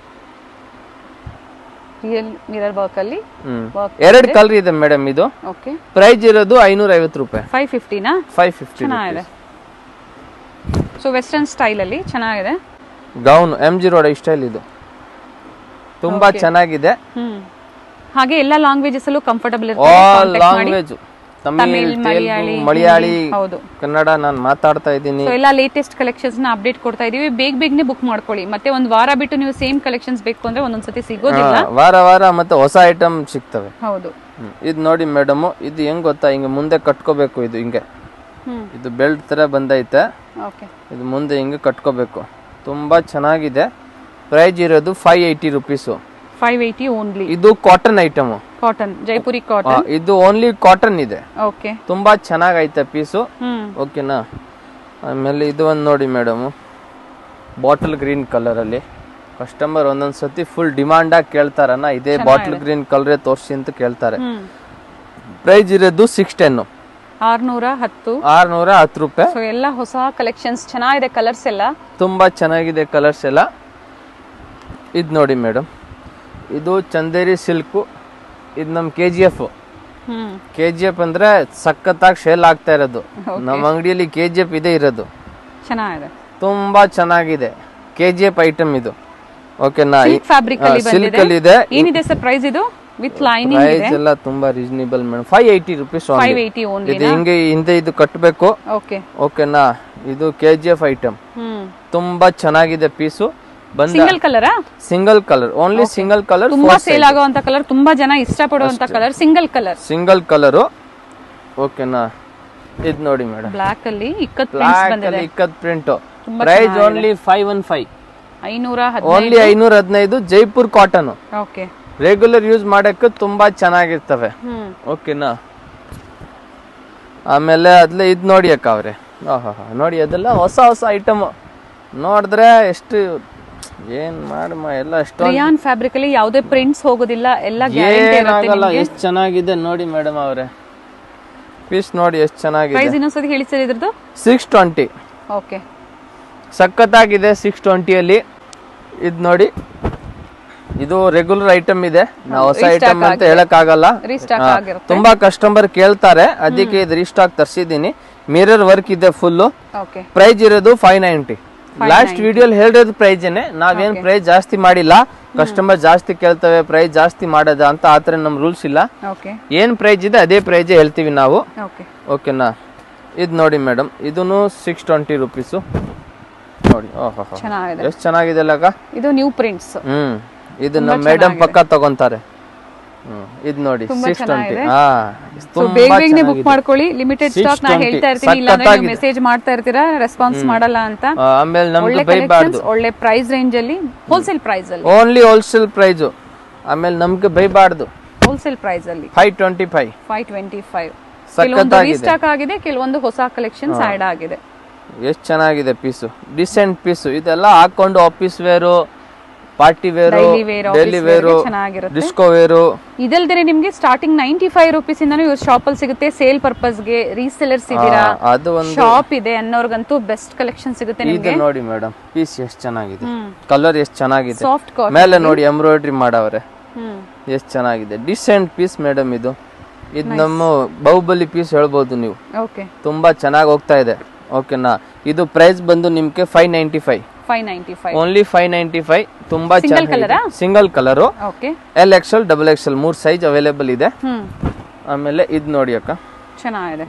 ರಿಯಲ್ ಮಿರರ್ ವರ್ಕ್ ಅಲ್ಲಿ ಹ್ಮ್ ವರ್ಕ್ ಎರಡು ಕಲರ್ ಇದೆ ಮೇಡಮ್ ಇದು ಓಕೆ ಪ್ರೈಸ್ ಇರೋದು ಐನೂರ ಐವತ್ತು ರೂಪಾಯಿ ಫೈವ್ ಫಿಫ್ಟಿನಾ ಫೈವ್ ಫಿಫ್ಟಿ ಚೆನ್ನಾಗಿದೆ ಸೊ ವೆಸ್ಟರ್ನ್ ಸ್ಟೈಲ್ ಅಲ್ಲಿ ಚೆನ್ನಾಗಿದೆ gown M G road style ಇದು ತುಂಬಾ ಚೆನ್ನಾಗಿದೆ ಹ್ಮ್ ಹಾಗೆ ಎಲ್ಲ ಲ್ಯಾಂಗ್ವೇಜಸ್ ಅಲ್ಲೂ ಕಂಫರ್ಟಬಲ್ ಆಲ್ ಇರುತ್ತೆ ಲ್ಯಾಂಗ್ವೇಜ್ ತಮಿಳ್ ತಮಿಳ್, ತೆಲುಗು ಮಲಯಾಳಿ, ಮಲಯಾಳಿ ಹಿಂದಿ, ಹೌದು. ಕನ್ನಡ ನಾನು ಮಾತಾಡ್ತಾ ಇದ್ದೀನಿ ಸೊ ಎಲ್ಲ ಲೇಟೆಸ್ಟ್ ಕಲೆಕ್ಷನ್ಸ್ ನ ಅಪ್ಡೇಟ್ ಕೊಡ್ತಾ ಇದೀವಿ ಬೇಗ ಬೇಗನೆ ಬುಕ್ ಮಾಡ್ಕೊಳ್ಳಿ ಮತ್ತೆ ಒಂದು ವಾರ ಬಿಟ್ಟು ನೀವು ಸೇಮ್ ಕಲೆಕ್ಷನ್ಸ್ ಬೇಕು ಅಂದ್ರೆ ಒಂದೊಂದ್ಸತಿ ಸಿಗೋದಿಲ್ಲ ಹಾ, ವಾರ ವಾರ ಮತ್ತೆ ಹೊಸ ಐಟಮ್ ಸಿಗ್ತವೆ ಹೌದು ಹ್ಮ್. ಇದು ನೋಡಿ ಮೇಡಮ್ ಇದು ಹೆಂಗ್ ಗೊತ್ತಾ ಹಿಂಗೆ ಮುಂದೆ ಕಟ್ಕೋಬೇಕು ಇದು ಹಿಂಗೆ ಹ್ಮ್ ಇದು ಬೆಲ್ಟ್ ತರ ಬಂದೈತೆ ಓಕೆ ಇದು ಮುಂದೆ ಹಿಂಗೆ ಕಟ್ಕೋಬೇಕು ತುಂಬಾ ಚೆನ್ನಾಗಿದೆ ಪ್ರೈಸ್ ಇರೋದು five eighty rupees five eighty only ಇದು cotton item cotton Jaipuri cotton ಇದು ಓನ್ಲಿ ಕಾಟನ್ ಇದೆ ಓಕೆ ತುಂಬಾ ಚೆನ್ನಾಗೈತೆ ಪೀಸು ಹ್ಮ್ ಓಕೆನಾ ಆಮೇಲೆ ಇದು ಒಂದು ನೋಡಿ ಮೇಡಮ್ ಬಾಟಲ್ ಗ್ರೀನ್ ಕಲರಲ್ಲಿ ಕಸ್ಟಮರ್ ಒಂದೊಂದು ಸತಿ ಫುಲ್ ಡಿಮಾಂಡಾಗಿ ಕೇಳ್ತಾರನ್ನ ಇದೇ ಬಾಟಲ್ ಗ್ರೀನ್ ಕಲರೇ ತೋರಿಸಿ ಅಂತ ಕೇಳ್ತಾರೆ ಹ್ಮ್ ಪ್ರೈಸ್ ಇರೋದು ಸಿಕ್ಸ್ ಟೆನ್ನು ಆರ್ನೂರ ಹತ್ತು ಆರ್ನೂರ ಹತ್ತು ರೂಪಾಯಿ ಸೊ ಎಲ್ಲ ಹೊಸ ಕಲೆಕ್ಷನ್ಸ್ ಚೆನ್ನಾಗಿದೆ ಕಲರ್ಸ್ ಎಲ್ಲ ತುಂಬಾ ಚೆನ್ನಾಗಿದೆ ಕಲರ್ಸ್ ಎಲ್ಲ ಇದು ನೋಡಿ ಮೇಡಮ್ ಇದು ಚಂದೇರಿ ಸಿಲ್ಕು ಇದು ನಮ್ಮ K G F hmm K G F ಅಂದ್ರೆ ಸಖತ್ತಾಗಿ ಸೇಲ್ ಆಗ್ತಾ ಇರೋದು ನಮ್ಮ ಅಂಗಡಿಯಲ್ಲಿ ಕೆ ಜಿ ಎಫ್ ಇದೆ ಇರೋದು ಚೆನ್ನಾಗಿದೆ ತುಂಬಾ ಚೆನ್ನಾಗಿದೆ ಕೆ ಜಿ ಎಫ್ ಐಟಮ್ ಇದು ಓಕೆನಾ ಸಿಲ್ಕ್ ಫ್ಯಾಬ್ರಿಕ್ ಅಲ್ಲಿ ಸಿಲ್ಕ್ ಬಂದಿದೆ ಅಲ್ಲಿ ಇದೆ ಏನಿದೆ ಸರ್ ಪ್ರೈಸ್ ಇದು ವಿತ್ ಲೈನಿಂಗ್ ಇದೆ ಪ್ರೈಸ್ ಎಲ್ಲ ತುಂಬಾ reasonable madam five eighty rupees five eighty only ಇದು ಹಿಂಗೆ ಹಿಂದೆ ಇದು ಕಟ್ಟಬೇಕು ಓಕೆ ಓಕೆನಾ ಇದು K G F item hmm ತುಂಬಾ ಚೆನ್ನಾಗಿದೆ ಪೀಸು ಬಂದ ಸಿಂಗಲ್ ಕಲರಾ single colour only single colour ತುಂಬಾ ಸೇಲ್ ಆಗುವಂತ ಕಲರ್ ತುಂಬಾ ಜನ ಇಷ್ಟಪಡುವಂತ colour single colour single colour ಓಕೆನಾ ಇದು ನೋಡಿ ಮೇಡಮ್ ಬ್ಲಾಕ್ ಅಲ್ಲಿ ಇಕ್ಕತ್ ಪ್ರಿಂಟ್ಸ್ ಬ್ಲಾಕ್ ಬಂದಿದೆ ಅಲ್ಲಿ ಇಕ್ಕತ್ ಪ್ರಿಂಟ್ ತುಂಬಾ price only five one five ಐನೂರ ಓನ್ಲಿ ಐನೂರ ಹದಿನೈದು Jaipur cotton okay regular use ಮಾಡಕ್ಕೆ ತುಂಬಾ ಚೆನ್ನಾಗಿರ್ತವೆ ಹ್ಮ್ ಓಕೆನಾ ಆಮೇಲೆ ಅದ್ಲೆ ಇದು ನೋಡಿ ಅಕ್ಕ ಅವ್ರೆ ಆಹಾ ನೋಡಿ ಅದೆಲ್ಲ ಹೊಸ ಹೊಸ ಐಟಮ್ ನೋಡಿದ್ರೆ ಎಷ್ಟು ಏನ್ ಮಾಡಮ್ಮ ಎಲ್ಲ ಎಷ್ಟೊಂದು ರಿಯಾನ್ ಫ್ಯಾಬ್ರಿಕ್ ಅಲ್ಲಿ ಯಾವುದೇ ಪ್ರಿಂಟ್ಸ್ ಹೋಗೋದಿಲ್ಲ ಎಲ್ಲ ಗ್ಯಾರಂಟಿ ಇರುತ್ತೆ ಏನಾಗಲ್ಲ ಎಷ್ಟು ಚೆನ್ನಾಗಿದೆ ನೋಡಿ ಮೇಡಮ್ ಅವ್ರೆ ಪೀಸ್ ನೋಡಿ ಎಷ್ಟು ಚೆನ್ನಾಗಿದೆ ಪ್ರೈಸ್ ಇನ್ನೊಂದ್ಸತಿ ಹೇಳಿ ಸರ್ ಇದ್ರದ್ದು ಸಿಕ್ಸ್ ಟ್ವೆಂಟಿ ಓಕೆ ಸಖತ್ತಾಗಿದೆ ಸಿಕ್ಸ್ ಟ್ವೆಂಟಿಯಲ್ಲಿ ಇದು ನೋಡಿ ಇದು ರೆಗ್ಯುಲರ್ ಐಟಮ್ ಇದೆ ನಾವು ಹೊಸ ಐಟಮ್ ಅಂತ ಹೇಳಕ್ ಆಗಲ್ಲ ರೀಸ್ಟಾಕ್ ಆಗಿರುತ್ತೆ ತುಂಬಾ ಕಸ್ಟಮರ್ ಕೇಳ್ತಾರೆ ಅದಕ್ಕೆ ಇದು ರೀಸ್ಟಾಕ್ ತರಿಸಿದ್ದೀನಿ ಮಿರರ್ ವರ್ಕ್ ಇದೆ ಫುಲ್ಲು ಓಕೆ ಪ್ರೈಸ್ ಇರೋದು ಫೈವ್ ನೈಂಟಿ ಲಾಸ್ಟ್ ವಿಡಿಯೋಲಿ ಹೇಳಿರೋದು ಪ್ರೈಸ್ ಏನೆ ನಾವೇನ್ ಪ್ರೈಸ್ ಜಾಸ್ತಿ ಮಾಡಿಲ್ಲ ಕಸ್ಟಮರ್ ಜಾಸ್ತಿ ಕೇಳ್ತವೆ ಪ್ರೈಸ್ ಜಾಸ್ತಿ ಮಾಡೋದ ಅಂತ ಆತರ ನಮ್ ರೂಲ್ಸ್ ಇಲ್ಲ ಓಕೆ ಏನ್ ಪ್ರೈಸ್ ಇದೆ ಅದೇ ಪ್ರೈಸ್ ಹೇಳ್ತೀವಿ ನಾವು ಓಕೆ ಓಕೆನಾ ಇದು ನೋಡಿ ಮೇಡಮ್ ಇದನ್ನು ಸಿಕ್ಸ್ ಟ್ವೆಂಟಿ ರುಪೀಸು ನೋಡಿ ಓಹೋ ಚೆನ್ನಾಗಿದೆ ಎಷ್ಟು ಚೆನ್ನಾಗಿದೆ ಅಲ್ಲಕ್ಕ ಇದು ನ್ಯೂ ಪ್ರಿಂಟ್ಸ್ ಹ್ಮ್ ಇದು ನಮ್ಮ ಮೇಡಮ್ ಪಕ್ಕ ತಗೊಂತಾರೆ ಹ್ಮ್ ಇದು ನೋಡಿ ತುಂಬಾ ಸಿಕ್ಸ್ ಟ್ವೆಂಟಿ ಚೆನ್ನಾಗಿದೆ. ಹಾ ಸೊ ಬೇಗ ಬೇಗನೆ ಬುಕ್ ಮಾಡ್ಕೊಳ್ಳಿ ಲಿಮಿಟೆಡ್ ಸ್ಟಾಕ್ ನಾ 620 ಹೇಳ್ತಾ ಇರ್ತೀನಿ ಇಲ್ಲ ಅಂದ್ರೆ ಸಖತ್ತಾಗಿದೆ. ಮೆಸೇಜ್ ಮಾಡ್ತಾ ಇರ್ತೀರಾ ರೆಸ್ಪಾನ್ಸ್ ಮಾಡಲ್ಲ ಅಂತ ಆ, ಆಮೇಲೆ ನಮ್ದು ಒಳ್ಳೆ ಬೈಬಾರ್ದು ಕಲೆಕ್ಷನ್ಸ್ ಒಳ್ಳೆ ಪ್ರೈಸ್ ರೇಂಜ್ ಅಲ್ಲಿ ಹೋಲ್ಸೇಲ್ ಪ್ರೈಸ್ ಅಲ್ಲಿ ಓನ್ಲಿ ಹೋಲ್ಸೇಲ್ ಪ್ರೈಸು ಆಮೇಲೆ ನಮ್ಗೆ ಬೈಬಾರ್ದು ಹೋಲ್ಸೇಲ್ ಪ್ರೈಸ್ ಅಲ್ಲಿ five twenty five five twenty five ಕೆಲವೊಂದು ಸಖತ್ತಾಗಿದೆ ರೀಸ್ಟಾಕ್ ಆಗಿದೆ ಕೆಲವೊಂದು ಹೊಸ ಕಲೆಕ್ಷನ್ಸ್ ಆಡ್ ಆಗಿದೆ ಎಷ್ಟು ಚೆನ್ನಾಗಿದೆ ಪೀಸು ಡಿಸೆಂಟ್ ಪೀಸು ಇದೆಲ್ಲ ಹಾಕೊಂಡು office wear party wear Daily wear, office daily wear ಗೆ ವೇರು ಚೆನ್ನಾಗಿರುತ್ತೆ. ಡಿಸ್ಕೋ ವೇರು ಇದಲ್ದೇನೆ ನಿಮ್ಗೆ ಸ್ಟಾರ್ಟಿಂಗ್ ನೈಂಟಿ ಫೈವ್ ರುಪೀಸ್ ಇಂದಾನು ಇವ್ರ ಶಾಪ್ ಅಲ್ಲಿ ಸಿಗುತ್ತೆ ಸೇಲ್ ಪರ್ಪಸ್ ಗೆ ರೀಸೆಲರ್ಸ್ ಇದೀರಾ ಅದು ಒಂದು ಶಾಪ್ ಇದೆ ಅನ್ನೋರ್ಗಂತೂ ಬೆಸ್ಟ್ ಕಲೆಕ್ಷನ್ ಸಿಗುತ್ತೆ ಇದು ನಿಮ್ಗೆ ನೋಡಿ ಮೇಡಮ್ ಪೀಸ್ ಎಷ್ಟು ಚೆನ್ನಾಗಿದೆ ಕಲರ್ ಎಷ್ಟು ಚೆನ್ನಾಗಿದೆ ಸಾಫ್ಟ್ ಕಾಟನ್ ಮೇಲೆ ನೋಡಿ ಎಂಬ್ರಾಯ್ಡ್ರಿ ಮಾಡವ್ರೆ ಹ್ಮ್ ಎಷ್ಟು ಚೆನ್ನಾಗಿದೆ ಡಿಸೆಂಟ್ ಪೀಸ್ ಮೇಡಮ್ ಇದು ಇದು ನಮ್ಮ ಬಾಹುಬಲಿ ಪೀಸ್ ಹೇಳ್ಬೋದು ನೀವು ಓಕೆ ತುಂಬಾ ಚೆನ್ನಾಗಿ ಹೋಗ್ತಾ ಇದೆ ಓಕೆನಾ ಇದು ಪ್ರೈಸ್ ಬಂದು ನಿಮ್ಗೆ five ninety five five ninety five only five ninety five ತುಂಬಾ Single ಚೆನ್ನಾಗಿದೆ colour-ಆ? Single colour okay L XL double XL ಮೂರ್ ಸೈಜ್ ಅವೈಲೇಬಲ್ ಇದೆ ಹ್ಮ್ ಆಮೇಲೆ ಇದು ನೋಡಿ ಅಕ್ಕ ಚೆನ್ನಾಗಿದೆ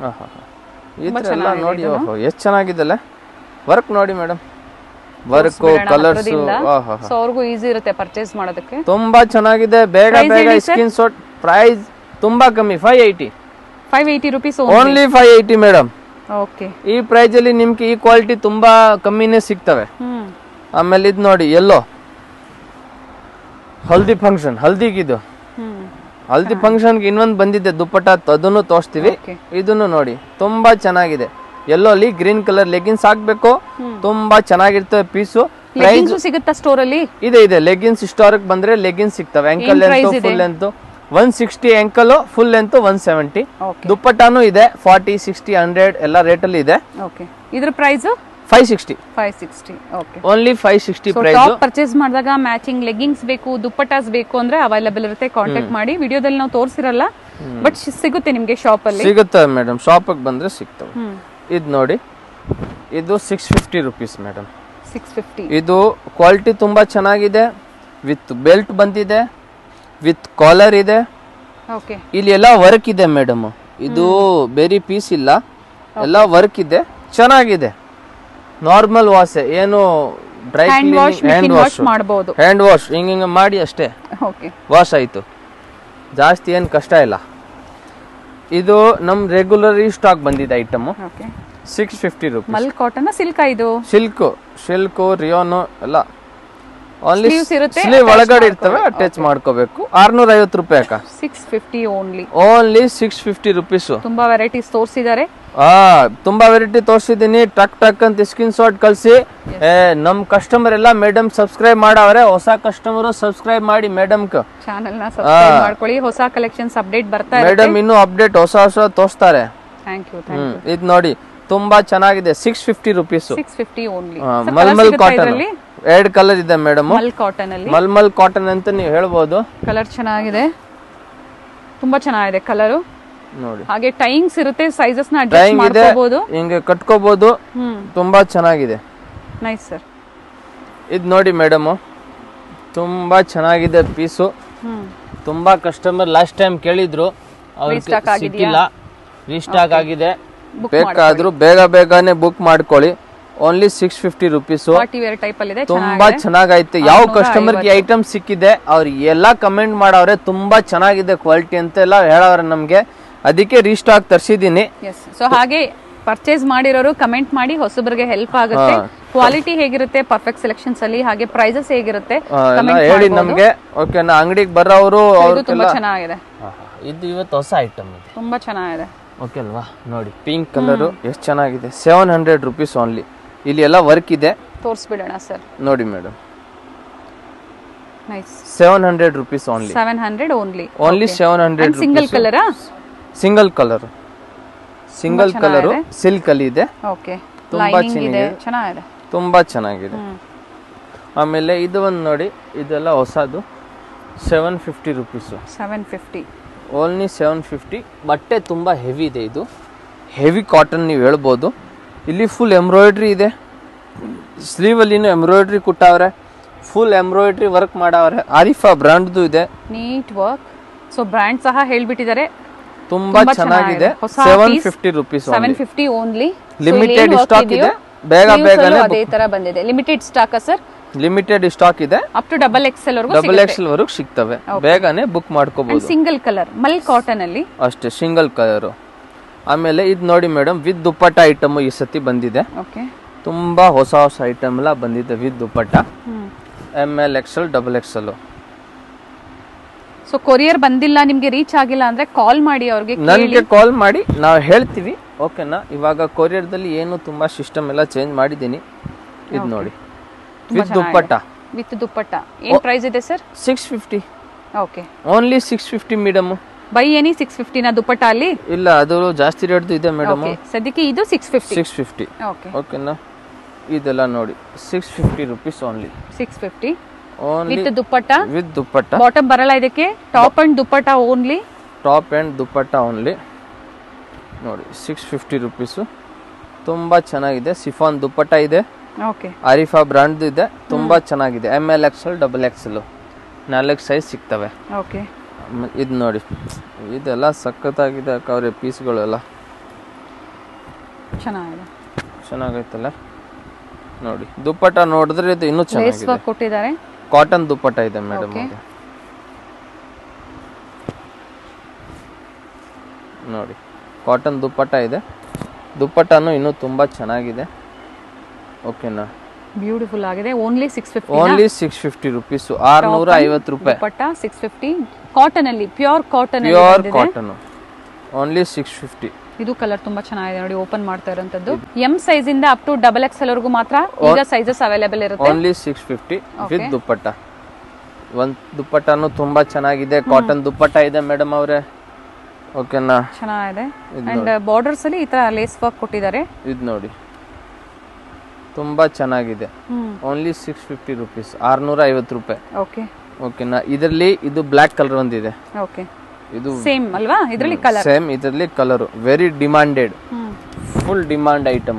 ಈ ಥರ ಎಲ್ಲ ನೋಡಿ ಓಹೋ ಎಷ್ಟು ಚೆನ್ನಾಗಿದೆಲ್ಲ ವರ್ಕ್ ನೋಡಿ ಮೇಡಮ್ ವರ್ಕು ಕಲರ್ಸ್ ಸೊ ಅವ್ರಿಗೂ ಈಸಿ ಇರುತ್ತೆ ಪರ್ಚೇಸ್ ಮಾಡೋದಕ್ಕೆ ತುಂಬಾ ಚೆನ್ನಾಗಿದೆ ಬೇಗ ಬೇಗ ಸ್ಕಿನ್ ಶಾಟ್ ಪ್ರೈಸ್ ತುಂಬಾ ಕಮ್ಮಿ five eighty five eighty rupees only five eighty madam okay ಈ ಪ್ರೈಸ್ ಅಲ್ಲಿ ನಿಮ್ಗೆ ಈ ಕ್ವಾಲಿಟಿ ತುಂಬಾ ಕಮ್ಮಿನೇ ಸಿಗ್ತವೆ ಹ್ಮ್ ಆಮೇಲೆ ಇದು ನೋಡಿ ಎಲ್ಲೋ ಹಲ್ದಿ ಫಂಕ್ಷನ್ ಹಲ್ದಿಗಿದು ಹ್ಮ್ ಹಲ್ದಿ ಫಂಕ್ಷನ್ಗೆ ಇನ್ನೊಂದು ಬಂದಿದೆ ದುಪ್ಪಟ್ಟ ಅದನ್ನು ತೋರಿಸ್ತೀವಿ ಓಕೆ ಇದನ್ನು ನೋಡಿ ತುಂಬಾ ಚೆನ್ನಾಗಿದೆ ಎಲ್ಲೋ ಅಲ್ಲಿ ಗ್ರೀನ್ ಕಲರ್ ಲೆಗಿನ್ಸ್ ಹಾಕ್ಬೇಕು ತುಂಬಾ ಚೆನ್ನಾಗಿರ್ತವೆ ಪೀಸು ಲೆಗಿನ್ಸು ಸಿಗುತ್ತಾ ಸ್ಟೋರ್ ಅಲ್ಲಿ ಇದೆ ಇದೆ ಲೆಗಿನ್ಸ್ ಸ್ಟಾರ್ಕ್ ಬಂದ್ರೆ ಲೆಗಿನ್ಸ್ ಸಿಗ್ತವೆ ankle length full length one sixty ankle full length one seventy okay ದುಪ್ಪಟ್ಟಾನು ಇದೆ ಫಾರ್ಟಿ ಸಿಕ್ಸ್ಟಿ ಹಂಡ್ರೆಡ್ ಎಲ್ಲ ರೇಟಲ್ಲಿ ಇದೆ ಓಕೆ ಇದ್ರ price five sixty five sixty okay only five sixty so price top purchase ಮಾಡಿದಾಗ matching leggings ಬೇಕು ದುಪ್ಪಟ್ಟಾಸ್ ಬೇಕು ಅಂದ್ರೆ ಅವೈಲೇಬಲ್ ಇರುತ್ತೆ ಕಾಂಟ್ಯಾಕ್ಟ್ ಮಾಡಿ ವಿಡಿಯೋದಲ್ಲಿ ನಾವು ತೋರಿಸಿರಲ್ಲ ಬಟ್ ಸಿಗುತ್ತೆ ನಿಮ್ಗೆ ಶಾಪ್ ಅಲ್ಲಿ ಸಿಗುತ್ತವೆ ಮೇಡಮ್ ಶಾಪಿಗೆ ಬಂದ್ರೆ ಸಿಗ್ತವೆ ಹ್ಮ್ ಇದು ನೋಡಿ ಇದು six fifty rupees madam six fifty ಇದು ಕ್ವಾಲಿಟಿ ತುಂಬಾ ಚೆನ್ನಾಗಿದೆ ವಿತ್ ಬೆಲ್ಟ್ ಬಂದಿದೆ ವಿತ್ ಕಾಲರ್ ಇದೆ ಓಕೆ ಇಲ್ಲಿ ಎಲ್ಲ ವರ್ಕ್ ಇದೆ ಮೇಡಮ್ ಇದು ಬೇರೆ ಪೀಸ್ ಇಲ್ಲ ಎಲ್ಲ ವರ್ಕ್ ಇದೆ ಚೆನ್ನಾಗಿದೆ ನಾರ್ಮಲ್ ವಾಶ್ ಏನು dry hand wash hand machine wash wash ಮಾಡಬಹುದು ಹ್ಯಾಂಡ್ ವಾಶ್ ಹಿಂಗ ಹಿಂಗ ಮಾಡಿ ಅಷ್ಟೇ ಓಕೆ ವಾಶ್ ಆಯ್ತು ಜಾಸ್ತಿ ಏನು ಕಷ್ಟ ಇಲ್ಲ ಇದು ನಮ್ ರೆಗ್ಯುಲರ್ ಸ್ಟಾಕ್ ಬಂದಿದೆ item okay six fifty rupees mul cotton silk ಇದು ಸಿಲ್ಕ್ ಸಿಲ್ಕು ರಿಯೋನು ಎಲ್ಲ ಓನ್ಲಿ Sleeves ಇರುತ್ತೆ, ಸ್ಲೀವ್ attach ಒಳಗಡೆ ಇರ್ತವೆ ಅಟ್ಯಾಚ್ ಮಾಡ್ಕೋಬೇಕು ಆರ್ನೂರ ಐವತ್ತು ರೂಪಾಯಿ ಅಕ್ಕ six fifty only only six fifty rupees ತುಂಬಾ ವೆರೈಟೀಸ್ ತೋರಿಸಿದ್ದಾರೆ ಆ ತುಂಬಾ ವೆರೈಟಿ ತೋರಿಸಿದ್ದೀನಿ ಟಕ್ ಟಕ್ ಅಂತ ಸ್ಕ್ರೀನ್ ಶಾಟ್ ಕಳಿಸಿ ನಮ್ ಕಸ್ಟಮರ್ ಎಲ್ಲ ಮೇಡಮ್ ಸಬ್ಸ್ಕ್ರೈಬ್ ಮಾಡವ್ರೆ ಹೊಸ ಕಸ್ಟಮರ್ ಸಬ್ಸ್ಕ್ರೈಬ್ ಮಾಡಿ ಮೇಡಮ್ ಚಾನೆಲ್ ನ ಸಬ್ಸ್ಕ್ರೈಬ್ ಮಾಡ್ಕೊಳ್ಳಿ ಹೊಸ ಕಲೆಕ್ಷನ್ಸ್ ಅಪ್ಡೇಟ್ ಬರ್ತಾ ಇದೆ ಮೇಡಮ್ ಇನ್ನೂ ಅಪ್ಡೇಟ್ ಹೊಸ ಹೊಸ ತೋರಿಸ್ತಾರೆ ಥ್ಯಾಂಕ್ ಯು ಹ್ಮ್ ಇದು ನೋಡಿ ತುಂಬಾ ಚೆನ್ನಾಗಿದೆ six fifty rupees six fifty only malmal cotton ಎರಡು ಕಲರ್ ಇದೆ ಮೇಡಮ್ ಮಲ್ ಕಾಟನ್ ಅಲ್ಲಿ ಮಲ್ಮಲ್ ಕಾಟನ್ ಅಂತ ನೀವು ಹೇಳ್ಬೋದು ಕಲರ್ ಚೆನ್ನಾಗಿದೆ ತುಂಬಾ ಚೆನ್ನಾಗಿದೆ ಕಲರು ನೋಡಿ ಹಾಗೆ ಟೈಮ್ಸ್ ಇರುತ್ತೆ ಸೈಜಸ್ ನ ಅಡ್ಜಸ್ಟ್ ಡ್ರಾಯಿಂಗ್ ಇದೆ ಮಾಡ್ಕೋಬಹುದು ಹಿಂಗೆ ಕಟ್ಕೋಬಹುದು ಹ್ಮ್ ತುಂಬಾ ಚೆನ್ನಾಗಿದೆ ನೈಸ್ ಸರ್ ಇದು ನೋಡಿ ಮೇಡಮ್ ತುಂಬಾ ಚೆನ್ನಾಗಿದೆ ಪೀಸು ಹ್ಮ್ ತುಂಬಾ ಕಸ್ಟಮರ್ ಲಾಸ್ಟ್ ಟೈಮ್ ಕೇಳಿದ್ರು ಅವ್ರಿಗೆ Restock ಆಗಿದ್ಯಾ? ಸಿಕ್ಕಿಲ್ಲ ರೀಸ್ಟಾಕ್ ಆಗಿದೆ Book ಬೇಕಾದ್ರೂ ಬೇಗ ಬೇಗನೆ ಬುಕ್ ಮಾಡ್ಕೊಳ್ಳಿ only six fifty rupees party wear type ಅಲ್ಲಿ ಇದೆ ತುಂಬಾ ಚೆನ್ನಾಗೈತೆ ಯಾವ ಕಸ್ಟಮರ್ಗೆ ಐಟಮ್ ಸಿಕ್ಕಿದೆ ಅವ್ರು ಎಲ್ಲಾ ಕಮೆಂಟ್ ಮಾಡವ್ರೆ ತುಂಬಾ ಚೆನ್ನಾಗಿದೆ ಕ್ವಾಲಿಟಿ ಅಂತ ಎಲ್ಲ ಹೇಳವ್ರೆ ನಮ್ಗೆ ಅದಕ್ಕೆ ರೀಸ್ಟಾಕ್ ತರ್ಸಿದೀನಿ ಎಸ್ ಸೊ ಹಾಗೆ ಪರ್ಚೇಸ್ ಮಾಡಿರೋರು ಕಮೆಂಟ್ ಮಾಡಿ ಹೊಸಬರಿಗೆ ಹೆಲ್ಪ್ ಆಗುತ್ತೆ ಕ್ವಾಲಿಟಿ ಹೇಗಿರುತ್ತೆ ಪರ್ಫೆಕ್ಟ್ ಸೆಲೆಕ್ಷನ್ಸ್ ಅಲ್ಲಿ ಹಾಗೆ ಪ್ರೈಸಸ್ ಹೇಗಿರುತ್ತೆ ಆ, ಎಲ್ಲ ಹೇಳಿ ನಮ್ಗೆ ಓಕೆನಾ ಅಂಗಡಿಗೆ ಬರೋರು ಇದು ತುಂಬಾ ಚೆನ್ನಾಗಿದೆ ಇದು ಇವತ್ತು ಹೊಸ ಐಟಮ್ ಇದೆ ತುಂಬಾ ಚೆನ್ನಾಗಿದೆ ಓಕೆ ಅಲ್ವಾ ನೋಡಿ ಪಿಂಕ್ ಕಲರು ಎಷ್ಟು ಚೆನ್ನಾಗಿದೆ ಸೆವೆನ್ ಹಂಡ್ರೆಡ್ ರುಪೀಸ್ ಓನ್ಲಿ ಇಲ್ಲಿ ಎಲ್ಲ ವರ್ಕ್ ಇದೆ ತೋರಿಸ್ಬಿಡೋಣ ಸರ್ ನೋಡಿ madam nice seven hundred rupees only seven hundred only only seven hundred single ಕಲರಾ single colour single colour silk ಅಲ್ಲಿ ಇದೆ ಓಕೆ ತುಂಬಾ ಲೈನಿಂಗ್ ಇದೆ ಚೆನ್ನಾಗಿದೆ ತುಂಬಾ ಚೆನ್ನಾಗಿದೆ ಹ್ಮ್ ಆಮೇಲೆ ಇದು ಒಂದು ನೋಡಿ ಇದೆಲ್ಲ ಹೊಸದು seven fifty rupees seven fifty only seven fifty ಬಟ್ಟೆ ತುಂಬ ಹೆವಿ ಇದೆ ಇದು ಹೆವಿ ಕಾಟನ್ ನೀವು ಹೇಳ್ಬೋದು ಇಲ್ಲಿ ಫುಲ್ ಎಂಬ್ರಾಯ್ಡ್ರಿ ಇದೆ ಸ್ಲೀವಲ್ಲಿನೂ ಎಂಬ್ರಾಯ್ಡ್ರಿ ಕುಟ್ಟವ್ರೆ ಫುಲ್ ಎಂಬ್ರಾಯ್ಡ್ರಿ ವರ್ಕ್ ಮಾಡವ್ರೆ ಆರಿಫಾ ಬ್ರ್ಯಾಂಡ್ದು ಇದೆ ನೀಟ್ ವರ್ಕ್ ಸೊ ಬ್ರ್ಯಾಂಡ್ ಸಹ ಹೇಳ್ಬಿಟ್ಟಿದ್ದಾರೆ ತುಂಬಾ ಚೆನ್ನಾಗಿದೆ ಹೊಸ seven piece, fifty rupees seven fifty only limited stock ಇದೆ ಬೇಗ ಬೇಗನೆ ಅದೇ ತರ ಬಂದಿದೆ limited stock sir limited stock ಇದೆ ಅಪ್ ಟು ಡಬಲ್ ಎಕ್ಸೆಲ್ ವರೆಗೂ ಡಬಲ್ ಎಕ್ಸೆಲ್ ವರೆಗೂ ಸಿಗ್ತವೆ ಬೇಗನೆ ಬುಕ್ ಮಾಡ್ಕೋಬಹುದು ಸಿಂಗಲ್ ಕಲರ್ ಮಲ್ ಕಾಟನ್ ಅಲ್ಲಿ ಅಷ್ಟೇ ಸಿಂಗಲ್ ಕಲರು ಆಮೇಲೆ ಇದು ನೋಡಿ ಮೇಡಮ್ ವಿತ್ ದುಪ್ಪಟ್ಟ ಐಟಮ್ ಈ ಸತಿ ಬಂದಿದೆ ಓಕೆ ತುಂಬಾ ಹೊಸ ಹೊಸ ಐಟಮ್ ಎಲ್ಲ ಬಂದಿದೆ with dupatta hmm M L XL double XL so courier ಬಂದಿಲ್ಲ ನಿಮ್ಗೆ ರೀಚ್ ಆಗಿಲ್ಲ ಅಂದ್ರೆ ಕಾಲ್ ಮಾಡಿ ಅವ್ರಿಗೆ ನನಗೆ ಕಾಲ್ ಮಾಡಿ ನಾವು ಹೇಳ್ತೀವಿ ಓಕೆನಾ ಇವಾಗ ಕೊರಿಯರ್ದಲ್ಲಿ ಏನು ತುಂಬಾ ಸಿಸ್ಟಮ್ ಎಲ್ಲ ಚೇಂಜ್ ಮಾಡಿದ್ದೀನಿ ಇದು ನೋಡಿ ವಿತ್ ದುಪ್ಪಟ್ಟ ವಿತ್ ದುಪ್ಪಟ್ಟ ಏನ್ ಪ್ರೈಸ್ ಇದೆ sir six fifty okay only six fifty madam buy any six ಫಿಫ್ಟಿನ ದುಪ್ಪಟ್ಟ ಅಲ್ಲಿ ಇಲ್ಲ ಅದು ಜಾಸ್ತಿ ರೇಟ್ದು ಇದೆ ಮೇಡಮ್ ಓಕೆ ಸದ್ಯಕ್ಕೆ ಇದು six fifty six fifty okay ಓಕೆನಾ ಇದೆಲ್ಲ ನೋಡಿ six fifty rupees only six fifty only with dupatta with dupatta bottom ಬರಲ್ಲ ಇದಕ್ಕೆ top and dupatta only top and dupatta only ನೋಡಿ ಸಿಕ್ಸ್ ಫಿಫ್ಟಿ ರುಪೀಸು ತುಂಬ ಚೆನ್ನಾಗಿದೆ ಸಿಫಾನ್ ದುಪ್ಪಟ್ಟ ಇದೆ ಓಕೆ ಆರಿಫಾ ಬ್ರ್ಯಾಂಡ್ದು ಇದೆ ತುಂಬ ಚೆನ್ನಾಗಿದೆ M L XL double XL ನಾಲ್ಕು ಸೈಜ್ ಸಿಗ್ತವೆ ಓಕೆ ಇದು ನೋಡಿ ಇದೆಲ್ಲ ಸಖತ್ತಾಗಿದೆ ಅಕ್ಕವ್ರೆ ಪೀಸ್ಗಳೆಲ್ಲ ಚೆನ್ನಾಗಿದೆ ಚೆನ್ನಾಗೈತಲ್ಲ ನೋಡಿ ದುಪ್ಪಟ್ಟ ನೋಡಿದ್ರೆ ಇದು ಇನ್ನೂ ಲೇಸ್ ಚೆನ್ನಾಗಿದೆ ವರ್ಕ್ ಕೊಟ್ಟಿದ್ದಾರೆ ಕಾಟನ್ ದುಪ್ಪಟ್ಟ ಇದೆ ಮೇಡಮ್ Okay. ಅದು ನೋಡಿ ಕಾಟನ್ ದುಪ್ಪಟ್ಟ ಇದೆ ದುಪ್ಪಟ್ಟನು ಇನ್ನೂ ತುಂಬ ಚೆನ್ನಾಗಿದೆ ಓಕೆನಾ ಬ್ಯೂಟಿಫುಲ್ ಆಗಿದೆ only six fifty only six fifty rupees ಆರ್ನೂರ ಐವತ್ತು ರೂಪಾಯಿ ದುಪ್ಪಟ್ಟ ಸಿಕ್ಸ್ ಫಿಫ್ಟಿ ಕಾಟನ್ ಅಲ್ಲಿ pure cotton pure cotton only six fifty ಇದು ಕಲರ್ ತುಂಬಾ ಚೆನ್ನಾಗಿದೆ ನೋಡಿ ಓಪನ್ ಮಾಡ್ತಾ ಇರೋಂಥದ್ದು ಎಂ ಸೈಜ್ ಇಂದ up to double X L ವರೆಗೂ ಮಾತ್ರ ಈಗ ಸೈಜಸ್ ಅವೈಲೇಬಲ್ ಇರುತ್ತೆ only six fifty with dupatta ಒಂದ್ ದುಪ್ಪಟ್ಟನು ತುಂಬಾ ಚೆನ್ನಾಗಿದೆ ಕಾಟನ್ ದುಪ್ಪಟ್ಟ ಇದೆ ಮೇಡಮ್ ಅವರೇ ಓಕೆನಾ ಚೆನ್ನಾಗಿದೆ ಅಂಡ್ ಬಾರ್ಡರ್ಸ್ ಅಲ್ಲಿ ಈ ತರ ಲೇಸ್ ವರ್ಕ್ ಕೊಟ್ಟಿದ್ದಾರೆ ಇದು ನೋಡಿ ತುಂಬಾ ಚೆನ್ನಾಗಿದೆ hmm only six fifty rupees ಆರ್ನೂರ ಐವತ್ತು ರೂಪಾಯಿ ಓಕೆ ಓಕೆನಾ ಇದರಲ್ಲಿ ಇದು ಬ್ಲ್ಯಾಕ್ ಕಲರ್ ಒಂದಿದೆ ಓಕೆ ಇದು ಸೇಮ್ ಅಲ್ವಾ ಇದರಲ್ಲಿ ಕಲರ್ ಸೇಮ್ ಇದರಲ್ಲಿ colour very demanded hmm full demand item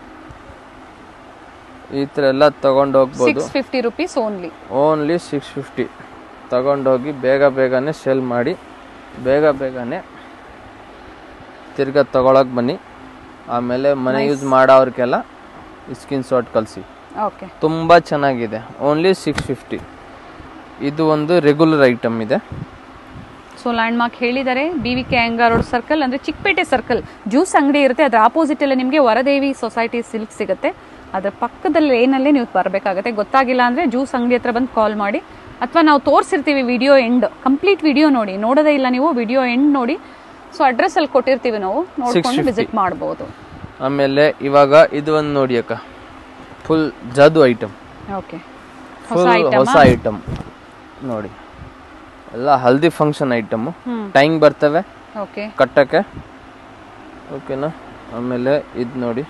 ಈ ಥರ ಎಲ್ಲ ತಗೊಂಡು ಹೋಗ್ಬೋದು six fifty rupees only only six fifty ತಗೊಂಡೋಗಿ ಬೇಗ ಬೇಗನೆ ಸೇಲ್ ಮಾಡಿ ಬೇಗ ಬೇಗನೆ ತಿರ್ಗಾ ತಗೊಳಕ್ ಬನ್ನಿ ಆಮೇಲೆ ಮನೆ ಯೂಸ್ ಮಾಡೋರ್ಗೆಲ್ಲ ಸ್ಕಿನ್ ಶಾಟ್ ಕಳಿಸಿ ಓಕೆ ತುಂಬ ಚೆನ್ನಾಗಿದೆ ಓನ್ಲಿ ಸಿಕ್ಸ್ ಫಿಫ್ಟಿ ಇದು ಒಂದು ರೆಗ್ಯುಲರ್ ಐಟಮ್ ಇದೆ ಸೊ ಲ್ಯಾಂಡ್ ಮಾರ್ಕ್ ಹೇಳಿದ್ದಾರೆ B V K Iyengar road circle ಅಂದ್ರೆ ಚಿಕ್ಕಪೇಟೆ ಸರ್ಕಲ್ ಜ್ಯೂಸ್ ಅಂಗಡಿ ಇರುತ್ತೆ ಅದ್ರ ಆಪೋಸಿಟ್ ಅಲ್ಲಿ ನಿಮಗೆ ವರದೇವಿ ಸೊಸೈಟಿ ಸಿಲ್ಕ್ ಸಿಗುತ್ತೆ ಅದ್ರ ಪಕ್ಕದಲ್ಲಿ ಏನಲ್ಲೇ ನೀವು ಬರಬೇಕಾಗುತ್ತೆ ಗೊತ್ತಾಗಿಲ್ಲ ಅಂದ್ರೆ ಜ್ಯೂಸ್ ಅಂಗಡಿ ಹತ್ರ ಬಂದು ಕಾಲ್ ಮಾಡಿ ಅಥವಾ ನಾವು ತೋರಿಸಿರ್ತೀವಿ ವಿಡಿಯೋ ಎಂಡ್ ಕಂಪ್ಲೀಟ್ ವಿಡಿಯೋ ನೋಡಿ ನೋಡೋದೇ ಇಲ್ಲ ನೀವು ವಿಡಿಯೋ ಎಂಡ್ ನೋಡಿ ಸೊ ಅಡ್ರೆಸ್ ಅಲ್ಲಿ ಕೊಟ್ಟಿರ್ತೀವಿ ನಾವು ನೋಡ್ಕೊಂಡು ವಿಸಿಟ್ ಮಾಡಬಹುದು ಆಮೇಲೆ ಇವಾಗ ಇದು ಒಂದು ನೋಡಿ ಅಕ್ಕ ಫುಲ್ ಜಾದು ಐಟಮ್ ಓಕೆ ಹೊಸ ಫುಲ್ ಐಟಮ್ ಹೊಸ ಐಟಮ್ ನೋಡಿ ಎಲ್ಲ haldi function item hmm time ಬರ್ತವೆ ಓಕೆ ಕಟ್ಟಕ್ಕೆ ಓಕೆನಾ ಆಮೇಲೆ ಇದು ನೋಡಿ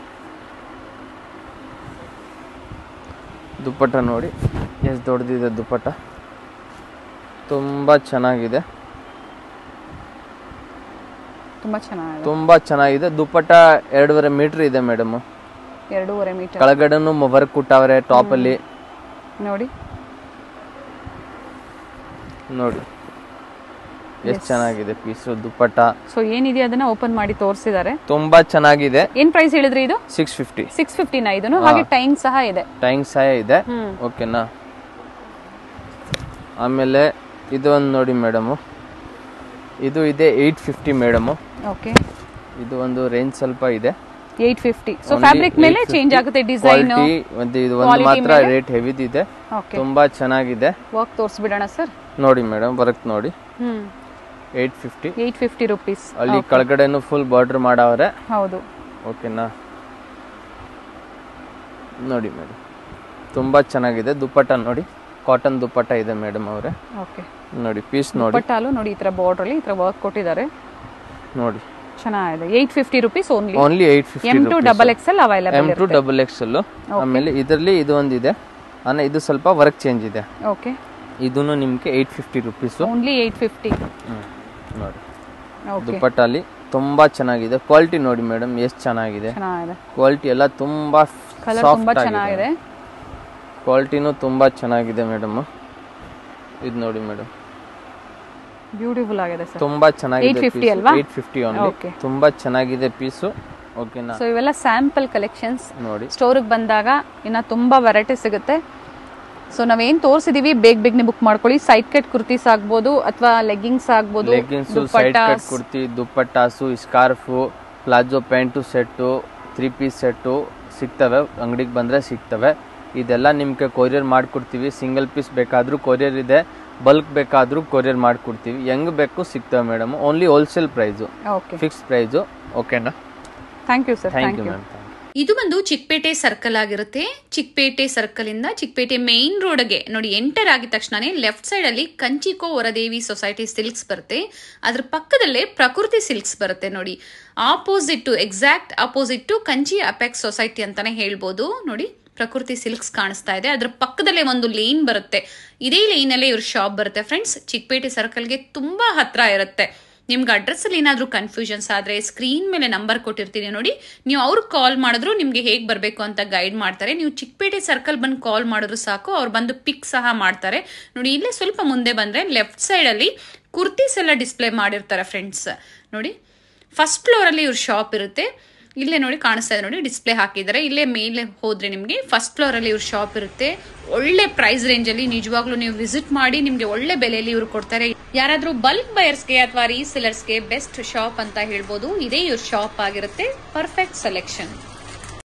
ದುಪ್ಪಟ್ಟ ನೋಡಿ ಎಷ್ಟು ದೊಡ್ಡದಿದೆ ದುಪ್ಪಟ್ಟ ತುಂಬ ಚೆನ್ನಾಗಿದೆ ತುಂಬಾ ಚೆನ್ನಾಗಿದೆ ತುಂಬ ಚೆನ್ನಾಗಿದೆ ದುಪ್ಪಟ್ಟ ಎರಡೂವರೆ ಮೀಟ್ರ್ ಇದೆ ಮೇಡಮ್ ಎರಡೂವರೆ ಮೀಟರ್ ಕೆಳಗಡೆನೂ ವರ್ಕ್ ಕೊಟ್ಟವ್ರೆ ಟಾಪಲ್ಲಿ ನೋಡಿ ನೋಡಿ ಎಷ್ಟು ಚೆನ್ನಾಗಿದೆ ಪೀಸು ದುಪ್ಪಟ್ಟ ಸೊ ಏನಿದೆ ಅದನ್ನ ಓಪನ್ ಮಾಡಿ ತೋರಿಸಿದ್ದಾರೆ ತುಂಬಾ ಚೆನ್ನಾಗಿದೆ ಏನ್ ಪ್ರೈಸ್ ಹೇಳಿದ್ರಿ ಇದು ಸಿಕ್ಸ್ ಫಿಫ್ಟಿ ಸಿಕ್ಸ್ ಫಿಫ್ಟಿನ ಇದನ್ನು ಹಾಗೆ ಟೈಮ್ ಸಹ ಇದೆ ಟೈಮ್ ಸಹ ಇದೆ ಹ್ಮ್ ಓಕೆನಾ ಆಮೇಲೆ ಇದು ಒಂದು ನೋಡಿ ಮೇಡಮು ಇದು ಇದೆ ಏಯ್ಟ್ ಫಿಫ್ಟಿ ಮೇಡಮು ಓಕೆ ಇದು ಒಂದು ರೇಂಜ್ ಸ್ವಲ್ಪ ಇದೆ ಏಟ್ ಫಿಫ್ಟಿ ಸೊ ಫ್ಯಾಬ್ರಿಕ್ ಮೇಲೆ ಚೇಂಜ್ ಆಗುತ್ತೆ ಡಿಸೈನ್ ಕ್ವಾಲಿಟಿ ಒಂದು ಇದು ಒಂದು ಮಾತ್ರ ರೇಟ್ ಹೆವಿದಿದೆ ಓಕೆ ತುಂಬಾ ಚೆನ್ನಾಗಿದೆ ವರ್ಕ್ ತೋರಿಸ್ಬಿಡೋಣ ಸರ್ ನೋಡಿ ಮೇಡಮ್ ವರ್ಕ್ ನೋಡಿ hmm eight fifty eight fifty rupees ಅಲ್ಲಿ ಕೆಳಗಡೆನು ಫುಲ್ ಬಾರ್ಡರ್ ಮಾಡವ್ರೆ ಹೌದು ಓಕೆನಾ ನೋಡಿ ಮೇಡಮ್ ತುಂಬಾ ಚೆನ್ನಾಗಿದೆ ದುಪ್ಪಟ್ಟ ನೋಡಿ ಕಾಟನ್ ದುಪ್ಪಟ್ಟ ಇದೆ ಮೇಡಮ್ ಅವರೇ ಓಕೆ ನೋಡಿ ಪೀಸ್ ನೋಡಿ ಪಟ್ಟಾಲು ನೋಡಿ ಈ ತರ ಬಾರ್ಡರ್ ಅಲ್ಲಿ ಈ ತರ ವರ್ಕ್ ಕೊಟ್ಟಿದ್ದಾರೆ ನೋಡಿ ಚೆನ್ನಾಗಿದೆ eight fifty rupees only only eight fifty M to double XL M available to double X ಆಮೇಲೆ ಇದರಲ್ಲಿ ಇದು ಒಂದಿದೆ ಆಮೇಲೆ ಇದು ಸ್ವಲ್ಪ ವರ್ಕ್ ಚೇಂಜ್ ಇದೆ ಓಕೆ ಇದನ್ನು ನಿಮ್ಗೆ eight fifty rupees only eight fifty ನೋಡಿ ಓಕೆ ದುಪ್ಪಟ್ಟಲ್ಲಿ ತುಂಬಾ ಚೆನ್ನಾಗಿದೆ ಕ್ವಾಲಿಟಿ ನೋಡಿ ಮೇಡಮ್ ಎಷ್ಟು ಚೆನ್ನಾಗಿದೆ ಚೆನ್ನಾಗಿದೆ ಕ್ವಾಲಿಟಿ ಎಲ್ಲ ತುಂಬಾ ಕಲರ್ ತುಂಬಾ ಸಾಫ್ಟ್ ಚೆನ್ನಾಗಿದೆ ಕ್ವಾಲಿಟಿನೂ ತುಂಬಾ ಚೆನ್ನಾಗಿದೆ ಮೇಡಮ್ ಇದು ನೋಡಿ ಮೇಡಮ್ ಬ್ಯೂಟಿಫುಲ್ ಆಗಿದೆ ಸರ್ ತುಂಬಾ ಚೆನ್ನಾಗಿದೆ 850 ಅಲ್ವಾ? Eight fifty only Okay. ತುಂಬಾ ಚೆನ್ನಾಗಿದೆ ಪೀಸು ಓಕೆನಾ ಸೊ ಇವೆಲ್ಲ ಸ್ಯಾಂಪಲ್ ಕಲೆಕ್ಷನ್ಸ್ ನೋಡಿ ಸ್ಟೋರಿಗೆ ಬಂದಾಗ ಇನ್ನ ತುಂಬಾ ವೆರೈಟಿ ಸಿಗುತ್ತೆ ಸೊ ನಾವೇನ್ ತೋರಿಸಿದೀವಿ ಬೇಗ ಬೇಗನೆ ಬುಕ್ ಮಾಡ್ಕೊಳ್ಳಿ ಸೈಡ್ ಕಟ್ ಕುರ್ತೀಸ್ ಆಗ್ಬೋದು ಅಥವಾ ಲೆಗ್ಗಿಂಗ್ಸ್ ಆಗ್ಬೋದು leggings side cut kurti dupattas scarf palazzo pant set three piece set ಸಿಗ್ತವೆ ಅಂಗಡಿಗೆ ಬಂದರೆ ಸಿಗ್ತವೆ ಇದೆಲ್ಲ ನಿಮಗೆ ಕೊರಿಯರ್ ಮಾಡಿಕೊಡ್ತೀವಿ ಸಿಂಗಲ್ ಪೀಸ್ ಬೇಕಾದರೂ ಕೊರಿಯರ್ ಇದೆ ಬಲ್ಕ್ ಬೇಕಾದರೂ ಕೊರಿಯರ್ ಮಾಡಿಕೊಡ್ತೀವಿ ಹೆಂಗೆ ಬೇಕು ಸಿಗ್ತವೆ madam only wholesale price okay fix price ಓಕೆನಾ thank you sir thank thank you you ma'am ಇದು ಬಂದು ಚಿಕ್ಕಪೇಟೆ ಸರ್ಕಲ್ ಆಗಿರುತ್ತೆ ಚಿಕ್ಕಪೇಟೆ ಸರ್ಕಲ್ ಇಂದ ಚಿಕ್ಕಪೇಟೆ ಮೇನ್ ರೋಡ್ಗೆ ನೋಡಿ ಎಂಟರ್ ಆಗಿದ ತಕ್ಷಣನೇ ಲೆಫ್ಟ್ ಸೈಡ್ ಅಲ್ಲಿ ಕಂಚಿಕೋ ವರದೇವಿ ಸೊಸೈಟಿ ಸಿಲ್ಕ್ಸ್ ಬರುತ್ತೆ ಅದ್ರ ಪಕ್ಕದಲ್ಲೇ ಪ್ರಕೃತಿ ಸಿಲ್ಕ್ಸ್ ಬರುತ್ತೆ ನೋಡಿ opposite to exact opposite to Kanchi apex society ಅಂತಾನೆ ಹೇಳ್ಬೋದು ನೋಡಿ ಪ್ರಕೃತಿ ಸಿಲ್ಕ್ಸ್ ಕಾಣಿಸ್ತಾ ಇದೆ ಅದ್ರ ಪಕ್ಕದಲ್ಲೇ ಒಂದು ಲೇನ್ ಬರುತ್ತೆ ಇದೇ ಲೈನಲ್ಲೇ ಇವ್ರ ಶಾಪ್ ಬರುತ್ತೆ ಫ್ರೆಂಡ್ಸ್ ಚಿಕ್ಕಪೇಟೆ ಸರ್ಕಲ್ಗೆ ತುಂಬಾ ಹತ್ರ ಇರುತ್ತೆ ನಿಮ್ಗೆ ಅಡ್ರೆಸ್ ಅಲ್ಲಿ ಏನಾದರೂ ಕನ್ಫ್ಯೂಷನ್ಸ್ ಆದರೆ ಸ್ಕ್ರೀನ್ ಮೇಲೆ ನಂಬರ್ ಕೊಟ್ಟಿರ್ತೀನಿ ನೋಡಿ ನೀವು ಅವ್ರಿಗೆ ಕಾಲ್ ಮಾಡಿದ್ರು ನಿಮಗೆ ಹೇಗೆ ಬರಬೇಕು ಅಂತ ಗೈಡ್ ಮಾಡ್ತಾರೆ ನೀವು ಚಿಕ್ಕಪೇಟೆ ಸರ್ಕಲ್ ಬಂದು ಕಾಲ್ ಮಾಡಿದ್ರು ಸಾಕು ಅವ್ರು ಬಂದು ಪಿಕ್ ಸಹ ಮಾಡ್ತಾರೆ ನೋಡಿ ಇಲ್ಲೇ ಸ್ವಲ್ಪ ಮುಂದೆ ಬಂದರೆ ಲೆಫ್ಟ್ ಸೈಡಲ್ಲಿ ಕುರ್ತೀಸ್ ಎಲ್ಲ ಡಿಸ್ಪ್ಲೇ ಮಾಡಿರ್ತಾರೆ ಫ್ರೆಂಡ್ಸ್ ನೋಡಿ ಫಸ್ಟ್ ಫ್ಲೋರಲ್ಲಿ ಇವ್ರ ಶಾಪ್ ಇರುತ್ತೆ ಇಲ್ಲೇ ನೋಡಿ ಕಾಣಿಸ್ತಾ ಇದೆ ನೋಡಿ ಡಿಸ್ಪ್ಲೇ ಹಾಕಿದ್ದಾರೆ ಇಲ್ಲೇ ಮೇಲೆ ಹೋದ್ರೆ ನಿಮಗೆ ಫಸ್ಟ್ ಫ್ಲೋರ್ ಅಲ್ಲಿ ಇವ್ರ ಶಾಪ್ ಇರುತ್ತೆ ಒಳ್ಳೆ ಪ್ರೈಸ್ ರೇಂಜ್ ಅಲ್ಲಿ ನಿಜವಾಗ್ಲೂ ನೀವು ವಿಸಿಟ್ ಮಾಡಿ ನಿಮ್ಗೆ ಒಳ್ಳೆ ಬೆಲೆಯಲ್ಲಿ ಇವ್ರು ಕೊಡ್ತಾರೆ ಯಾರಾದ್ರೂ ಬಲ್ಕ್ ಬಯರ್ಸ್ಗೆ ಅಥವಾ ರೀಸೆಲರ್ಸ್ಗೆ ಬೆಸ್ಟ್ ಶಾಪ್ ಅಂತ ಹೇಳ್ಬೋದು ಇದೇ ಇವ್ರ ಶಾಪ್ ಆಗಿರುತ್ತೆ ಪರ್ಫೆಕ್ಟ್ ಸೆಲೆಕ್ಷನ್